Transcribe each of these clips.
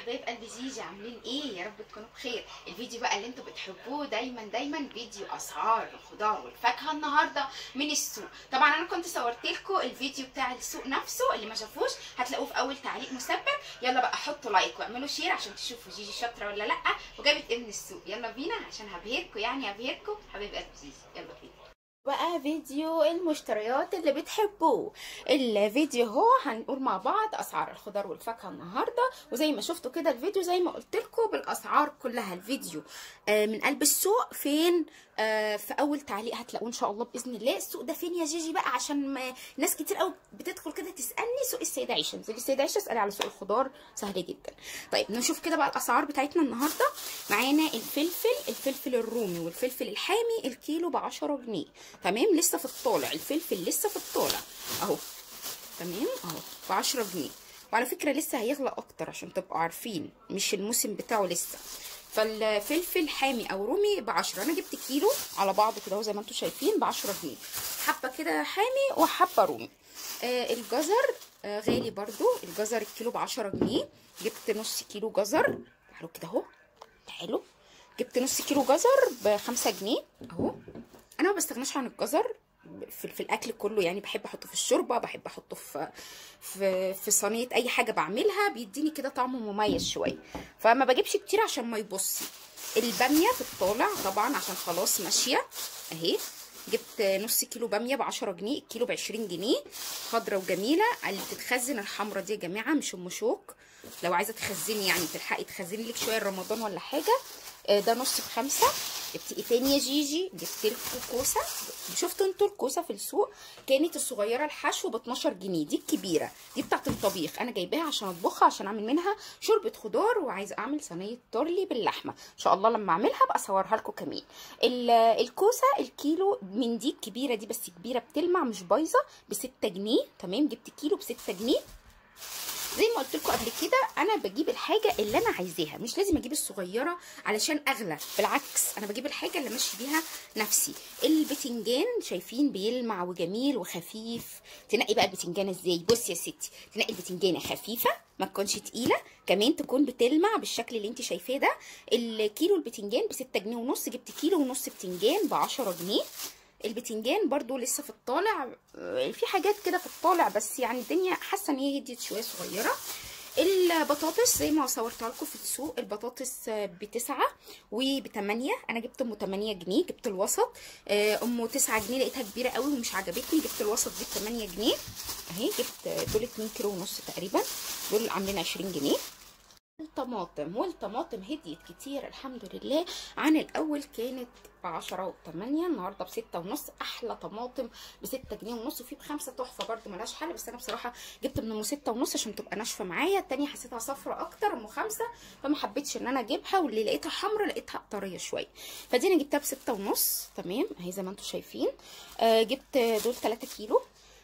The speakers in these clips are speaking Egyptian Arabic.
حبايب قلب زيزي عاملين ايه يا رب تكونوا بخير الفيديو بقى اللي انتوا بتحبوه دايما دايما فيديو اسعار الخضار والفاكهه النهارده من السوق طبعا انا كنت صورت لكم الفيديو بتاع السوق نفسه اللي ما شافوش هتلاقوه في اول تعليق مثبت يلا بقى حطوا لايك واعملوا شير عشان تشوفوا جيجي شاطره ولا لا وجابت ايه من السوق يلا بينا عشان هبهركم يعني هبهركم حبايب قلب زيزي يلا بينا بقى فيديو المشتريات اللي بتحبوه الفيديو هو هنقول مع بعض اسعار الخضار والفاكهه النهارده وزي ما شفتوا كده الفيديو زي ما قلت لكم بالاسعار كلها الفيديو آه من قلب السوق فين آه في اول تعليق هتلاقوه ان شاء الله باذن الله السوق ده فين يا جيجي بقى عشان ما ناس كتير قوي بتدخل كده تسالني سوق السيده عيشه انزلي السيده عيشه اسالي على سوق الخضار سهل جدا طيب نشوف كده بقى الاسعار بتاعتنا النهارده معانا الفلفل الفلفل الرومي والفلفل الحامي الكيلو ب 10 جنيه تمام لسه في الطالع الفلفل لسه في الطالع اهو تمام اهو ب 10 جنيه وعلى فكره لسه هيغلى اكتر عشان تبقوا عارفين مش الموسم بتاعه لسه فالفلفل حامي او رومي ب 10 انا جبت كيلو على بعضه كده اهو زي ما انتم شايفين ب 10 جنيه حبه كده حامي وحبه رومي آه الجزر آه غالي برضو الجزر الكيلو ب 10 جنيه جبت نص كيلو جزر تعالوا كده اهو تعالوا جبت نص كيلو جزر ب 5 جنيه اهو انا ما بستغناش عن الجزر في, في الاكل كله يعني بحب احطه في الشوربه بحب احطه في في في صينيه اي حاجه بعملها بيديني كده طعم مميز شويه فما بجيبش كتير عشان ما يبصي الباميه في الطالع طبعا عشان خلاص ماشيه اهي جبت نص كيلو باميه ب 10 جنيه الكيلو ب 20 جنيه خضره وجميله اللي بتتخزن الحمرا دي يا جماعه مش ام شوك لو عايزه تخزني يعني تلحقي تخزني لك شويه رمضان ولا حاجه ده نص بخمسة جبت ايه تاني يا جيجي جبت لكم كوسه شفتوا انتوا الكوسه في السوق كانت الصغيره الحشو ب 12 جنيه دي الكبيره دي بتاعت الطبيخ انا جايباها عشان اطبخها عشان اعمل منها شوربه خضار وعايزه اعمل صينيه تورلي باللحمه ان شاء الله لما اعملها ابقى اصورها لكم كمان الكوسه الكيلو من دي الكبيره دي بس كبيره بتلمع مش بايظه ب 6 جنيه تمام جبت كيلو ب 6 جنيه زي ما قلت لكم قبل كده انا بجيب الحاجه اللي انا عايزاها مش لازم اجيب الصغيره علشان اغلى بالعكس انا بجيب الحاجه اللي ماشي بيها نفسي البتنجان شايفين بيلمع وجميل وخفيف تنقي بقى البتنجان ازاي بصي يا ستي تنقي البتنجانه خفيفه ما تكونش تقيله كمان تكون بتلمع بالشكل اللي انت شايفاه ده الكيلو البتنجان ب 6 جنيه ونص جبت كيلو ونص بتنجان ب 10 جنيه البتنجان برضو لسه في الطالع في حاجات كده في الطالع بس يعني الدنيا حاسه ان هي هديت شويه صغيره البطاطس زي ما صورتها لكم في السوق البطاطس بتسعة وبتمانية انا جبت ام 8 جنيه جبت الوسط ام 9 جنيه لقيتها كبيره قوي ومش عجبتني جبت الوسط دي ب 8 جنيه اهي جبت دول 2 كيلو ونص تقريبا دول عاملين 20 جنيه الطماطم والطماطم هديت كتير الحمد لله عن الاول كانت ب 10 و 8 النهارده ب 6 ونص احلى طماطم ب 6 جنيه ونص وفي بخمسه تحفه برده ملهاش حل بس انا بصراحه جبت من ام 6 ونص عشان تبقى ناشفه معايا الثانيه حسيتها صفرة اكتر ام 5 فما حبيتش ان انا اجيبها واللي لقيتها حمرا لقيتها طريه شويه فدي انا جبتها ب 6 ونص تمام اهي زي ما انتم شايفين آه جبت دول 3 كيلو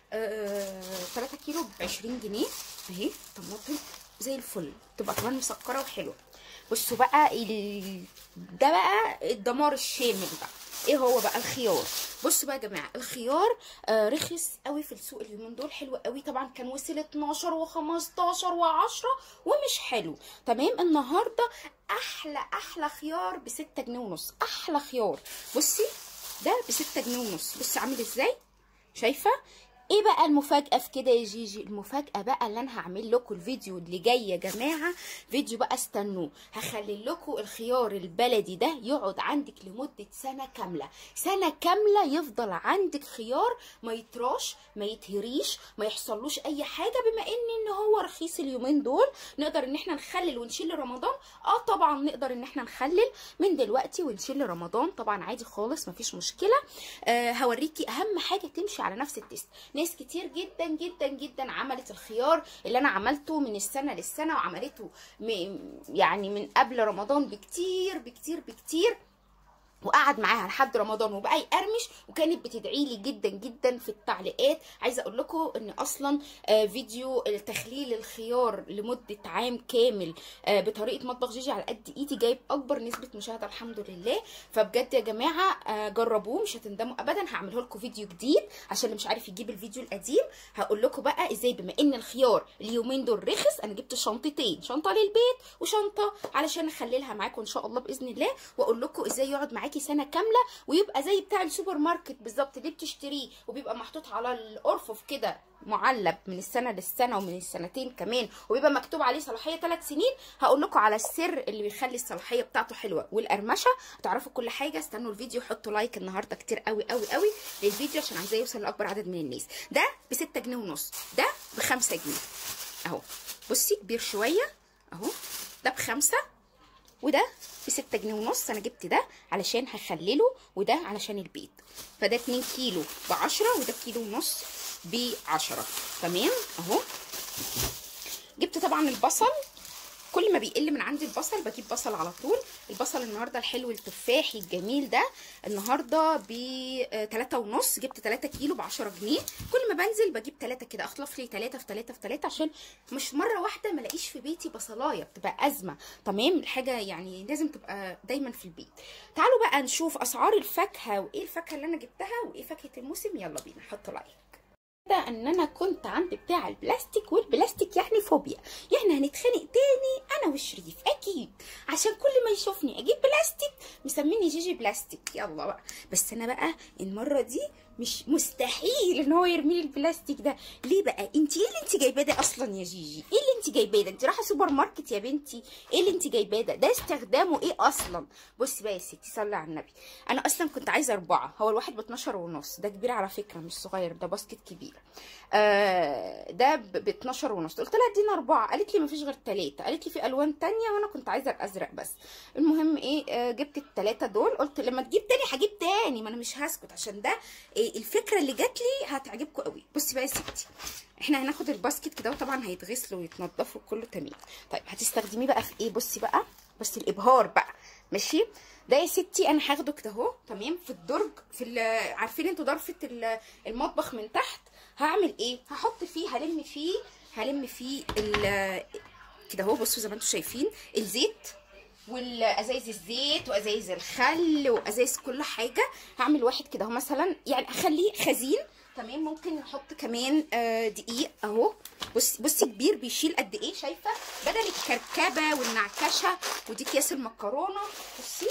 آه 3 كيلو ب 20 جنيه اهي طماطم زي الفل تبقى كمان مسكره وحلوه بصوا بقى ال... ده بقى الدمار الشامل بقى ايه هو بقى الخيار بصوا بقى يا جماعه الخيار آه رخص قوي في السوق اليومين دول حلو قوي طبعا كان وصل 12 و15 و10 ومش حلو تمام النهارده احلى احلى خيار ب 6 جنيه ونص احلى خيار بصي ده ب 6 جنيه ونص بصي عامل ازاي شايفه ايه بقى المفاجاه في كده يا جيجي المفاجاه بقى اللي انا هعمل لكم الفيديو اللي جاي يا جماعه فيديو بقى استنوه هخلي لكم الخيار البلدي ده يقعد عندك لمده سنه كامله سنه كامله يفضل عندك خيار ما يتراش ما يتهريش ما يحصلوش اي حاجه بما ان ان هو رخيص اليومين دول نقدر ان احنا نخلل ونشيل رمضان اه طبعا نقدر ان احنا نخلل من دلوقتي ونشيل رمضان طبعا عادي خالص مفيش مشكله آه هوريكي اهم حاجه تمشي على نفس التيست ناس كتير جدا جدا جدا عملت الخيار اللي انا عملته من السنه للسنه وعملته يعني من قبل رمضان بكتير بكتير بكتير وقعد معاها لحد رمضان وبقى يقرمش وكانت بتدعي لي جدا جدا في التعليقات عايزه اقول لكم ان اصلا آه، فيديو تخليل الخيار لمده عام كامل آه، بطريقه مطبخ جيجي على قد ايدي جايب اكبر نسبه مشاهده الحمد لله فبجد يا جماعه آه، جربوه مش هتندموا ابدا هعمله لكم فيديو جديد عشان اللي مش عارف يجيب الفيديو القديم هقول لكم بقى ازاي بما ان الخيار اليومين دول رخص انا جبت شنطتين شنطه للبيت وشنطه علشان اخللها معاكم ان شاء الله باذن الله واقول لكم ازاي يقعد معاكي سنه كامله ويبقى زي بتاع السوبر ماركت بالظبط اللي بتشتريه وبيبقى محطوط على الارفف كده معلب من السنه للسنه ومن السنتين كمان وبيبقى مكتوب عليه صلاحيه 3 سنين هقول لكم على السر اللي بيخلي الصلاحيه بتاعته حلوه والقرمشه هتعرفوا كل حاجه استنوا الفيديو حطوا لايك النهارده كتير قوي قوي قوي للفيديو عشان عايزاه يوصل لاكبر عدد من الناس ده ب 6 جنيه ونص ده ب 5 جنيه اهو بصي كبير شويه اهو ده بخمسة وده بستة جنيه ونص انا جبت ده علشان هخلله وده علشان البيت فده 2 كيلو بعشرة وده كيلو ونص بعشرة تمام اهو جبت طبعا البصل كل ما بيقل من عندي البصل بجيب بصل على طول البصل النهارده الحلو التفاحي الجميل ده النهارده ب 3 ونص جبت 3 كيلو ب 10 جنيه كل ما بنزل بجيب 3 كده اخلف لي 3 في 3 في 3 عشان مش مره واحده ما الاقيش في بيتي بصلايه بتبقى ازمه تمام الحاجه يعني لازم تبقى دايما في البيت تعالوا بقى نشوف اسعار الفاكهه وايه الفاكهه اللي انا جبتها وايه فاكهه الموسم يلا بينا حطوا لايك ده ان انا كنت عند بتاع البلاستيك والبلاستيك يعني فوبيا يعني هنتخانق تاني انا وشريف اكيد عشان كل ما يشوفني اجيب بلاستيك مسميني جيجي بلاستيك يلا بقى بس انا بقى المره دي مش مستحيل ان هو يرمي لي البلاستيك ده ليه بقى انت ايه اللي انت جايباه ده اصلا يا جيجي ايه اللي انت جايباه ده انت رايحه سوبر ماركت يا بنتي ايه اللي انت جايباه ده ده استخدامه ايه اصلا بصي بقى يا ستي صلي على النبي انا اصلا كنت عايزه اربعه هو الواحد ب 12 ونص ده كبير على فكره مش صغير ده باسكت كبير آه ده ب 12 ونص قلت لها ادينا اربعه قالت لي مفيش غير ثلاثه قالت لي في الوان تانية وانا كنت عايزه الازرق بس المهم ايه آه جبت الثلاثه دول قلت لما تجيب تاني هجيب تاني ما انا مش هسكت عشان ده إيه الفكره اللي جات لي هتعجبكم قوي بصي بقى يا ستي احنا هناخد الباسكت كده وطبعا هيتغسل ويتنضف وكله تمام طيب هتستخدميه بقى في ايه بصي بقى بس الابهار بقى ماشي ده يا ستي انا هاخده كده اهو تمام في الدرج في عارفين انتوا ضرفه المطبخ من تحت هعمل ايه هحط فيه هلم فيه هلم فيه كده اهو بصوا زي ما انتوا شايفين الزيت والازايز الزيت وازايز الخل وازايز كل حاجه هعمل واحد كده اهو مثلا يعني اخليه خزين تمام ممكن نحط كمان آه دقيق اهو بصي بصي كبير بيشيل قد ايه شايفه بدل الكركبه والنعكشه ودي اكياس المكرونه بصي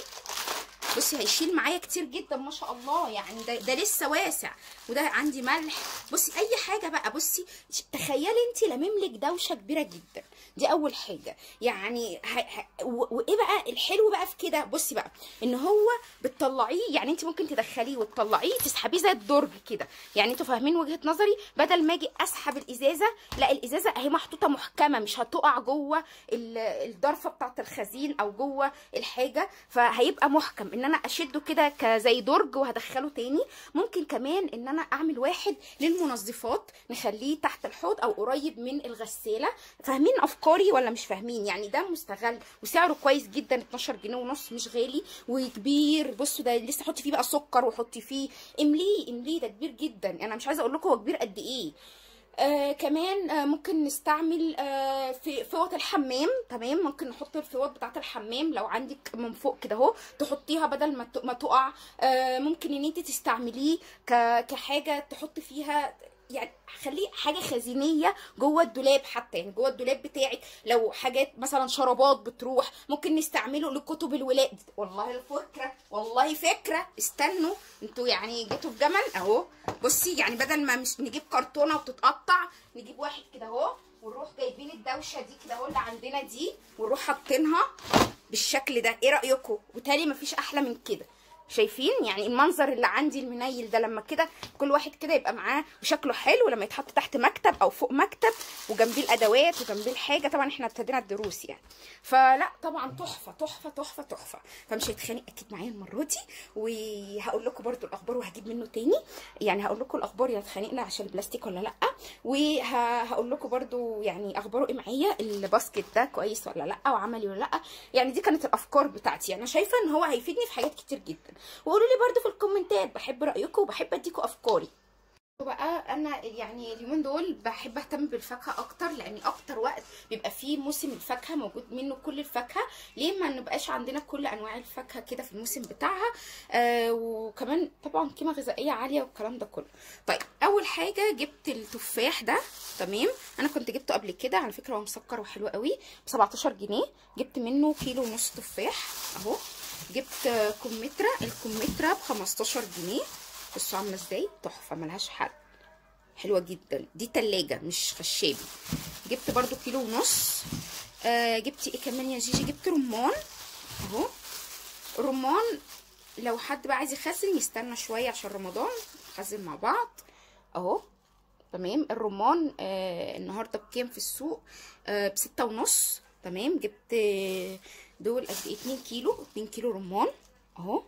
بصي هيشيل معايا كتير جدا ما شاء الله يعني ده, ده لسه واسع وده عندي ملح بصي اي حاجه بقى بصي تخيلي انت لمم لك دوشه كبيره جدا دي اول حاجه يعني ه... ه... وايه بقى الحلو بقى في كده بصي بقى ان هو بتطلعيه يعني انت ممكن تدخليه وتطلعيه تسحبيه زي الدرج كده يعني انتوا فاهمين وجهه نظري بدل ما اجي اسحب الازازه لا الازازه اهي محطوطه محكمه مش هتقع جوه الضرفه بتاعه الخزين او جوه الحاجه فهيبقى محكم ان انا اشده كده كزي درج وهدخله تاني ممكن كمان ان انا اعمل واحد للمنظفات نخليه تحت الحوض او قريب من الغساله فاهمين افكاري ولا مش فاهمين يعني ده مستغل وسعره كويس جدا 12 جنيه ونص مش غالي وكبير بصوا ده لسه حطي فيه بقى سكر وحطي فيه امليه امليه ده كبير جدا انا مش عايزه اقول لكم هو كبير قد ايه آه كمان آه ممكن نستعمل آه في فوط الحمام تمام ممكن نحط الفوط بتاعه الحمام لو عندك من فوق كده اهو تحطيها بدل ما ما تقع آه ممكن ان انت تستعمليه كحاجه تحط فيها يعني خليه حاجه خزينيه جوه الدولاب حتى يعني جوه الدولاب بتاعك لو حاجات مثلا شرابات بتروح ممكن نستعمله لكتب الولاد والله الفكره والله فكره استنوا انتوا يعني جيتوا في جمل اهو بصي يعني بدل ما مش نجيب كرتونه وتتقطع نجيب واحد كده اهو ونروح جايبين الدوشه دي كده اهو اللي عندنا دي ونروح حاطينها بالشكل ده ايه رايكم وتالي مفيش احلى من كده شايفين يعني المنظر اللي عندي المنيل ده لما كده كل واحد كده يبقى معاه وشكله حلو لما يتحط تحت مكتب او فوق مكتب وجنبيه الادوات وجنبيه الحاجه طبعا احنا ابتدينا الدروس يعني فلا طبعا تحفه تحفه تحفه تحفه فمش هيتخانق اكيد معايا المره دي وهقول لكم برده الاخبار وهجيب منه تاني يعني هقول لكم الاخبار يا اتخانقنا عشان البلاستيك ولا لا وهقول لكم برده يعني اخباره ايه معايا الباسكت ده كويس ولا لا وعملي ولا لا يعني دي كانت الافكار بتاعتي انا شايفه ان هو هيفيدني في حاجات كتير جدا وقولوا لي برده في الكومنتات بحب رايكم وبحب اديكم افكاري بقى انا يعني اليومين دول بحب اهتم بالفاكهه اكتر لان اكتر وقت بيبقى فيه موسم الفاكهه موجود منه كل الفاكهه ليه ما نبقاش عندنا كل انواع الفاكهه كده في الموسم بتاعها آه وكمان طبعا قيمه غذائيه عاليه والكلام ده كله طيب اول حاجه جبت التفاح ده تمام انا كنت جبته قبل كده على فكره هو مسكر وحلو قوي ب 17 جنيه جبت منه كيلو ونص تفاح اهو جبت كمثرى الكمثرى ب 15 جنيه بصوا عامله ازاي تحفه ملهاش حل حلوه جدا دي تلاجة مش خشابي جبت برضو كيلو ونص آه جبت ايه كمان يا جيجي جبت رمان اهو الرمان لو حد بقى عايز يخزن يستنى شويه عشان رمضان نخزن مع بعض اهو تمام الرمان آه النهارده بكام في السوق آه بستة ونص تمام جبت دول قد ايه 2 كيلو 2 كيلو رمان اهو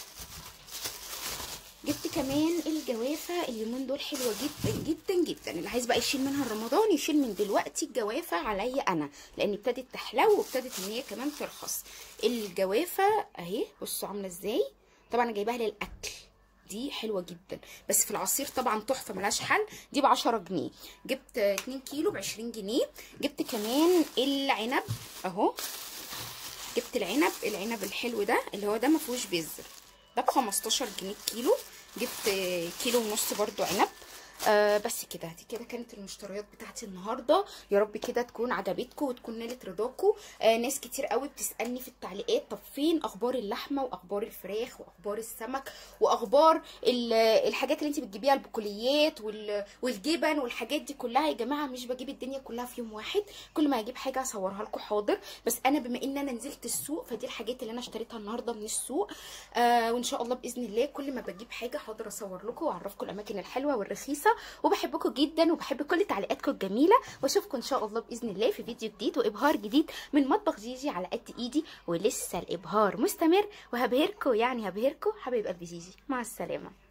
جبت كمان الجوافه اليومين دول حلوه جدا جدا جدا اللي عايز بقى يشيل منها رمضان يشيل من دلوقتي الجوافه عليا انا لان ابتدت تحلو وابتدت ان هي كمان ترخص الجوافه اهي بصوا عامله ازاي طبعا انا جايباها للاكل دي حلوه جدا بس في العصير طبعا تحفه ملهاش حل دي ب 10 جنيه جبت 2 كيلو ب 20 جنيه جبت كمان العنب اهو جبت العنب العنب الحلو ده اللي هو ده ما فيهوش بذر ده ب 15 جنيه كيلو جبت كيلو ونص برضو عنب آه بس كده دي كده كانت المشتريات بتاعتي النهارده يا رب كده تكون عجبتكم وتكون نالت رضاكم آه ناس كتير قوي بتسالني في التعليقات طب فين اخبار اللحمه واخبار الفراخ واخبار السمك واخبار الحاجات اللي انت بتجيبيها البقوليات والجبن والحاجات دي كلها يا جماعه مش بجيب الدنيا كلها في يوم واحد كل ما اجيب حاجه اصورها لكم حاضر بس انا بما ان انا نزلت السوق فدي الحاجات اللي انا اشتريتها النهارده من السوق آه وان شاء الله باذن الله كل ما بجيب حاجه حاضر اصور لكم واعرفكم الاماكن الحلوه والرخيصه وبحبكم جدا وبحب كل تعليقاتكم الجميله واشوفكم ان شاء الله باذن الله في فيديو جديد وابهار جديد من مطبخ جيجي على قد ايدي ولسه الابهار مستمر وهبهركم يعني هبهركم حبايب قلبي جيجي مع السلامه